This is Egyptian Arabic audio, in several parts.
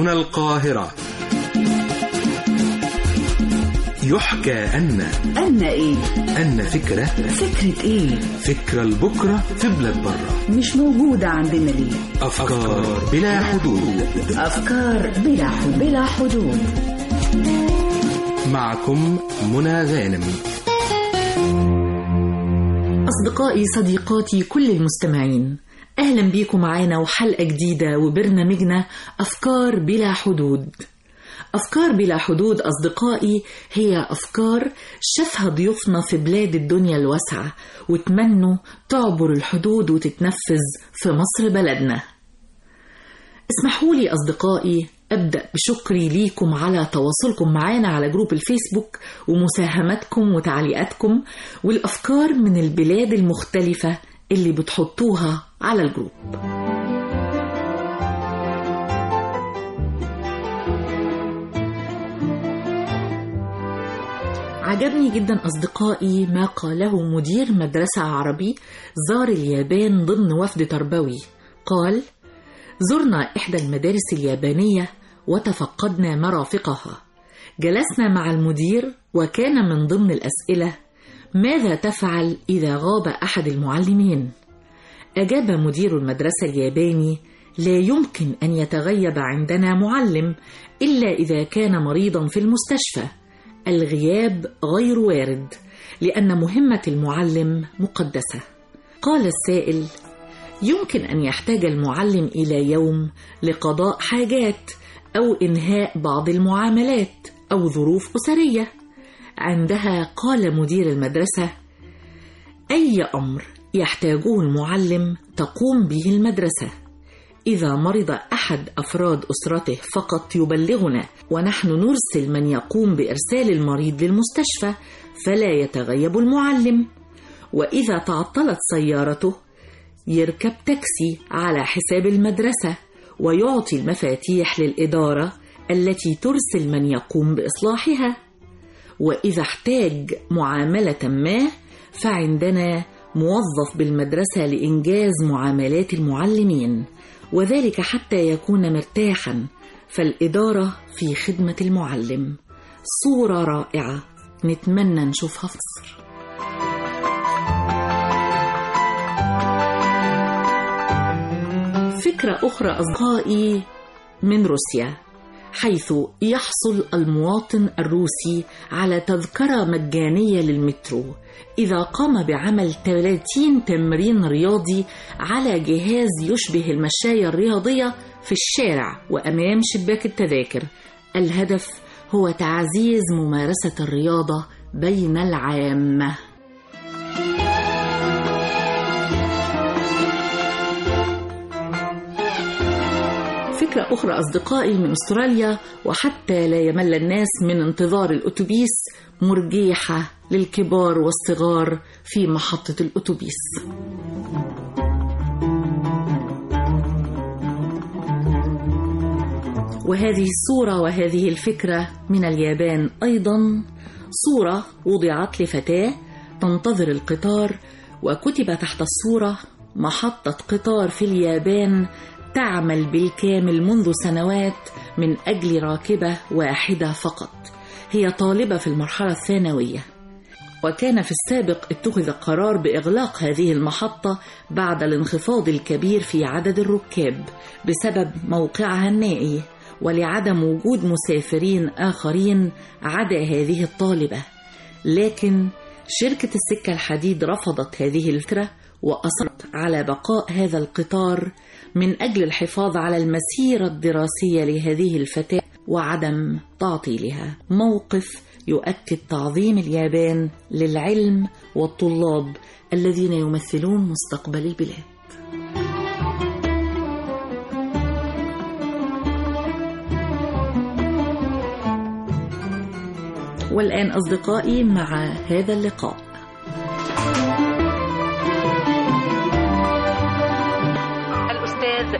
هنا القاهرة يحكى أن أن إيه؟ أن فكرة فكرة إيه؟ فكرة لبكرة في بلاد برة مش موجودة عندنا ليه؟ أفكار بلا حدود أفكار بلا حدود بلا حدود معكم منى غانم أصدقائي صديقاتي كل المستمعين أهلا بيكم معانا وحلقة جديدة وبرنامجنا أفكار بلا حدود أفكار بلا حدود أصدقائي هي أفكار شافها ضيوفنا في بلاد الدنيا الواسعة وتمنوا تعبر الحدود وتتنفذ في مصر بلدنا اسمحوا لي أصدقائي أبدأ بشكري ليكم على تواصلكم معنا على جروب الفيسبوك ومساهماتكم وتعليقاتكم والأفكار من البلاد المختلفة اللي بتحطوها على الجروب عجبني جدا أصدقائي ما قاله مدير مدرسة عربي زار اليابان ضمن وفد تربوي قال زرنا إحدى المدارس اليابانية وتفقدنا مرافقها جلسنا مع المدير وكان من ضمن الأسئلة ماذا تفعل إذا غاب أحد المعلمين؟ أجاب مدير المدرسة الياباني لا يمكن أن يتغيب عندنا معلم إلا إذا كان مريضا في المستشفى الغياب غير وارد لأن مهمة المعلم مقدسة قال السائل يمكن أن يحتاج المعلم إلى يوم لقضاء حاجات أو إنهاء بعض المعاملات أو ظروف أسرية عندها قال مدير المدرسة أي أمر يحتاجه المعلم تقوم به المدرسة إذا مرض أحد أفراد أسرته فقط يبلغنا ونحن نرسل من يقوم بإرسال المريض للمستشفى فلا يتغيب المعلم وإذا تعطلت سيارته يركب تاكسي على حساب المدرسة ويعطي المفاتيح للإدارة التي ترسل من يقوم بإصلاحها وإذا احتاج معاملة ما فعندنا موظف بالمدرسة لإنجاز معاملات المعلمين وذلك حتى يكون مرتاحا فالإدارة في خدمة المعلم صورة رائعة نتمنى نشوفها في مصر فكرة أخرى أصدقائي من روسيا حيث يحصل المواطن الروسي على تذكرة مجانية للمترو إذا قام بعمل 30 تمرين رياضي على جهاز يشبه المشاية الرياضية في الشارع وأمام شباك التذاكر الهدف هو تعزيز ممارسة الرياضة بين العامة فكرة أخرى أصدقائي من أستراليا وحتى لا يمل الناس من انتظار الأتوبيس مرجيحة للكبار والصغار في محطة الأتوبيس وهذه الصورة وهذه الفكرة من اليابان أيضا صورة وضعت لفتاة تنتظر القطار وكتب تحت الصورة محطة قطار في اليابان تعمل بالكامل منذ سنوات من أجل راكبة واحدة فقط هي طالبة في المرحلة الثانوية وكان في السابق اتخذ قرار بإغلاق هذه المحطة بعد الانخفاض الكبير في عدد الركاب بسبب موقعها النائي ولعدم وجود مسافرين آخرين عدا هذه الطالبة لكن شركة السكة الحديد رفضت هذه الفكرة وأصرت على بقاء هذا القطار من أجل الحفاظ على المسيرة الدراسية لهذه الفتاة وعدم تعطيلها موقف يؤكد تعظيم اليابان للعلم والطلاب الذين يمثلون مستقبل البلاد والآن أصدقائي مع هذا اللقاء الأستاذ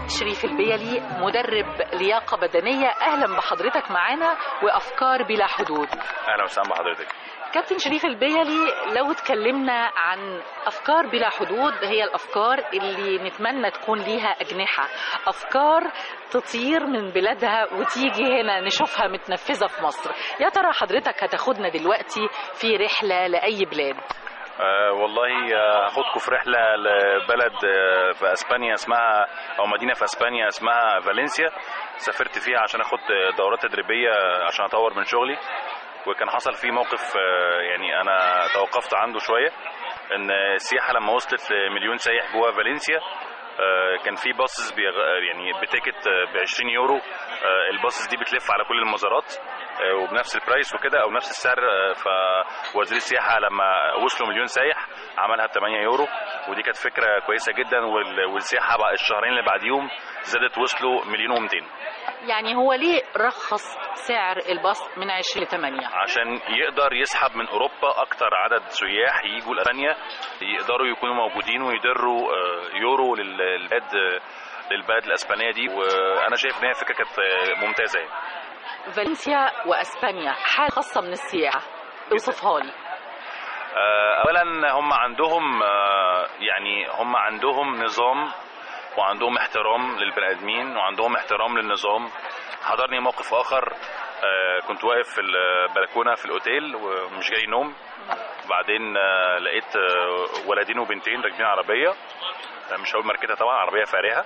كابتن شريف البيلي مدرب لياقة بدنية أهلا بحضرتك معانا وأفكار بلا حدود اهلا وسهلا بحضرتك كابتن شريف البيلي لو اتكلمنا عن أفكار بلا حدود هي الأفكار اللي نتمنى تكون ليها أجنحة أفكار تطير من بلادها وتيجي هنا نشوفها متنفذة في مصر يا ترى حضرتك هتاخدنا دلوقتي في رحلة لأي بلاد أه والله آه، هاخدكم في رحله لبلد آه، في اسبانيا اسمها او مدينه في اسبانيا اسمها فالنسيا سافرت فيها عشان اخد دورات تدريبيه عشان اطور من شغلي وكان حصل فيه موقف آه، يعني انا توقفت عنده شويه ان السياحه لما وصلت لمليون سايح جوه فالنسيا آه، كان في باصز بيغ... يعني بتيكت ب 20 يورو آه، الباصز دي بتلف على كل المزارات آه، وبنفس البرايس وكده او نفس السعر آه، فوزير السياحه لما وصلوا مليون سايح عملها ب 8 يورو ودي كانت فكره كويسه جدا وال... والسياحه بقى الشهرين اللي بعديهم زادت وصلوا مليون و200 يعني هو ليه رخص سعر الباص من 20 ل 8 عشان يقدر يسحب من اوروبا اكتر عدد سياح يجوا لاسبانيا يقدروا يكونوا موجودين ويدروا آه، يورو لل- للبلاد آه، للبلد الاسبانيه دي وانا شايف ان هي فكره كانت آه، ممتازه يعني فالنسيا واسبانيا حاله خاصه من السياحه اوصفها لي آه، اولا هم عندهم آه، يعني هم عندهم نظام وعندهم احترام للبني ادمين وعندهم احترام للنظام حضرني موقف اخر آه، كنت واقف في البلكونه في الاوتيل ومش جاي نوم بعدين آه، لقيت آه، ولدين وبنتين راكبين عربيه آه، مش هقول ماركتها طبعا عربيه فارهه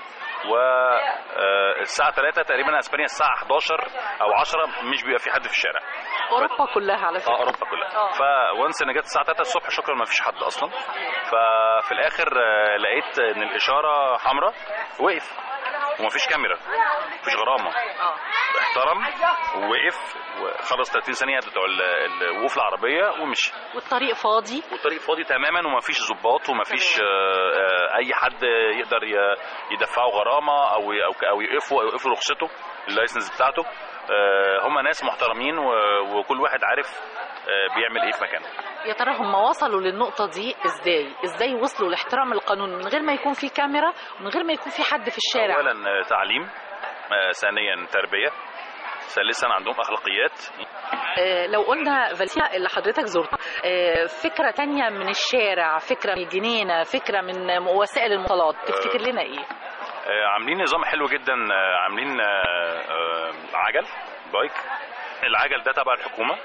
والساعة 3 تقريبا اسبانيا الساعة 11 او 10 مش بيبقى في حد في الشارع اوروبا كلها على اه فكره اوروبا كلها آه. فونس ان جت الساعه 3 الصبح شكرا ما فيش حد اصلا ففي الاخر آه، لقيت ان الاشاره حمراء وقف ومفيش كاميرا مفيش غرامه اه احترم ووقف وخلص 30 ثانيه بتوع ال- ال- وقوف العربيه ومشي والطريق فاضي والطريق فاضي تماما ومفيش ظباط ومفيش آه، آه، اي حد يقدر ي- يدفعه غرامه او ي- او ك- او يقفوا او يقفوا رخصته اللايسنس بتاعته آه، هم ناس محترمين و- وكل واحد عارف آه، بيعمل ايه في مكانه يا ترى هم وصلوا للنقطه دي ازاي ازاي وصلوا لاحترام القانون من غير ما يكون في كاميرا ومن غير ما يكون في حد في الشارع اولا آه، تعليم آه، ثانيا تربيه ثالثا عندهم اخلاقيات آه، لو قلنا فالنسيا اللي حضرتك زرتها آه، فكره تانية من الشارع فكره من الجنينه فكره من وسائل المواصلات تفتكر لنا ايه آه، عاملين نظام حلو جدا آه، عاملين آه، آه، عجل بايك العجل ده تبع الحكومه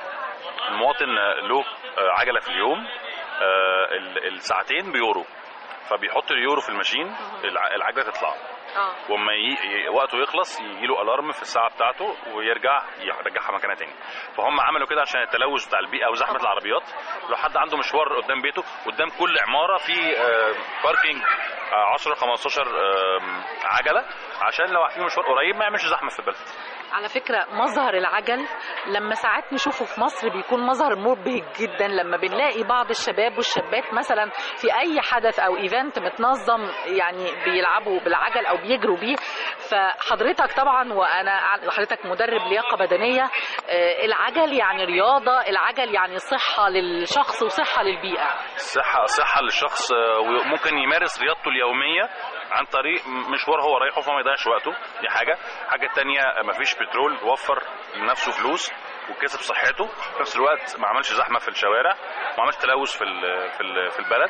المواطن آه، له آه، عجله في اليوم آه، ال- الساعتين بيورو فبيحط اليورو في الماشين الع- العجله تطلع اه واما ي... ي- وقته يخلص يجي له الارم في الساعه بتاعته ويرجع يرجعها مكانها تاني فهم عملوا كده عشان التلوث بتاع البيئه وزحمه العربيات لو حد عنده مشوار قدام بيته قدام كل عماره في آه، باركينج آه، 10 15 آم، عجله عشان لو في مشوار قريب ما يعملش زحمه في البلد على فكرة مظهر العجل لما ساعات نشوفه في مصر بيكون مظهر مبهج جدا لما بنلاقي بعض الشباب والشابات مثلا في أي حدث أو إيفنت متنظم يعني بيلعبوا بالعجل أو بيجروا بيه فحضرتك طبعا وأنا حضرتك مدرب لياقة بدنية آه، العجل يعني رياضة العجل يعني صحة للشخص وصحة للبيئة صحه صحه للشخص آه، وممكن يمارس رياضته اليوميه عن طريق مشوار هو رايحه فما يضيعش وقته دي حاجه حاجه تانية مفيش بترول وفر لنفسه فلوس وكسب صحته في نفس الوقت ما عملش زحمه في الشوارع ما عملش تلوث في ال في ال في البلد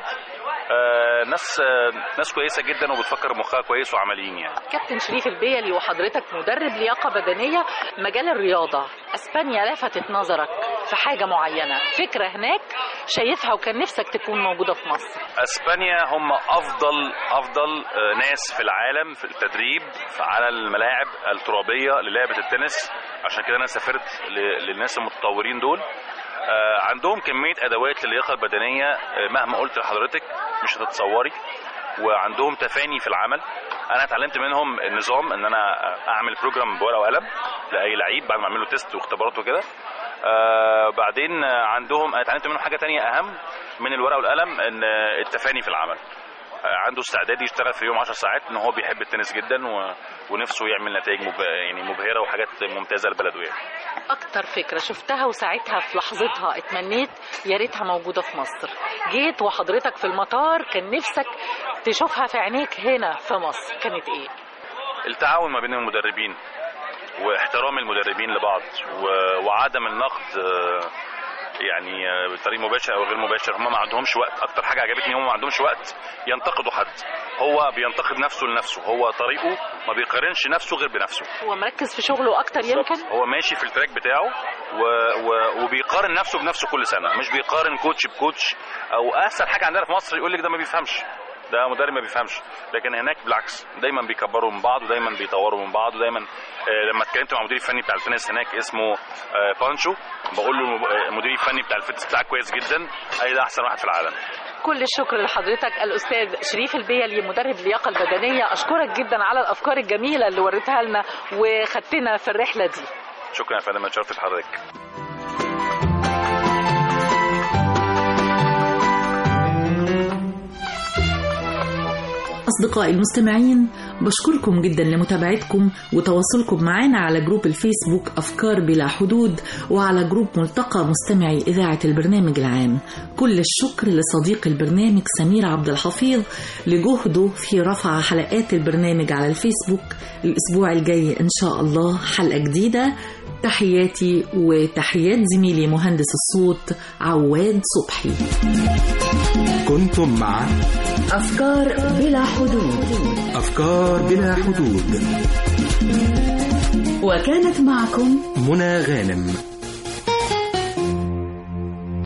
آه ناس آه ناس كويسه جدا وبتفكر مخها كويس وعمليين يعني كابتن شريف البيلي وحضرتك مدرب لياقة بدنية مجال الرياضة اسبانيا لفتت نظرك في حاجة معينة فكرة هناك شايفها وكان نفسك تكون موجودة في مصر اسبانيا هم افضل افضل آه، ناس في العالم في التدريب على الملاعب الترابيه للعبه التنس عشان كده انا سافرت ل- للناس المتطورين دول آه، عندهم كميه ادوات للياقه البدنيه آه، مهما قلت لحضرتك مش هتتصوري وعندهم تفاني في العمل انا اتعلمت منهم النظام ان انا اعمل بروجرام بورقه وقلم لاي لعيب بعد ما اعمل له تيست واختبارات وكده آه بعدين آه، عندهم أنا اتعلمت منهم حاجه تانية اهم من الورقه والقلم ان آه، التفاني في العمل عنده استعداد يشتغل في اليوم 10 ساعات ان هو بيحب التنس جدا و... ونفسه يعمل نتائج مب... يعني مبهره وحاجات ممتازه لبلده يعني اكتر فكره شفتها وساعتها في لحظتها اتمنيت يا ريتها موجوده في مصر جيت وحضرتك في المطار كان نفسك تشوفها في عينيك هنا في مصر كانت ايه التعاون ما بين المدربين واحترام المدربين لبعض و... وعدم النقد آه، يعني آه، بطريق مباشر او غير مباشر هم ما عندهمش وقت اكتر حاجه عجبتني هم ما عندهمش وقت ينتقدوا حد هو بينتقد نفسه لنفسه هو طريقه ما بيقارنش نفسه غير بنفسه هو مركز في شغله اكتر يمكن هو ماشي في التراك بتاعه و... و... وبيقارن نفسه بنفسه كل سنه مش بيقارن كوتش بكوتش او اسهل حاجه عندنا في مصر يقول لك ده ما بيفهمش ده مدرب ما بيفهمش لكن هناك بالعكس دايما بيكبروا من بعض ودايما بيطوروا من بعض ودايما آه، لما اتكلمت مع المدير الفني بتاع التنس هناك اسمه آه، بانشو بقول له آه، المدير الفني بتاع الفتنس بتاعك كويس جدا اي ده احسن واحد في العالم كل الشكر لحضرتك الاستاذ شريف البيلي مدرب اللياقه البدنيه اشكرك جدا على الافكار الجميله اللي وريتها لنا وخدتنا في الرحله دي شكرا يا فندم اتشرفت بحضرتك أصدقائي المستمعين بشكركم جدا لمتابعتكم وتواصلكم معنا على جروب الفيسبوك أفكار بلا حدود وعلى جروب ملتقى مستمعي إذاعة البرنامج العام كل الشكر لصديق البرنامج سمير عبد الحفيظ لجهده في رفع حلقات البرنامج على الفيسبوك الأسبوع الجاي إن شاء الله حلقة جديدة تحياتي وتحيات زميلي مهندس الصوت عواد صبحي كنتم مع أفكار بلا حدود أفكار بلا حدود وكانت معكم منى غانم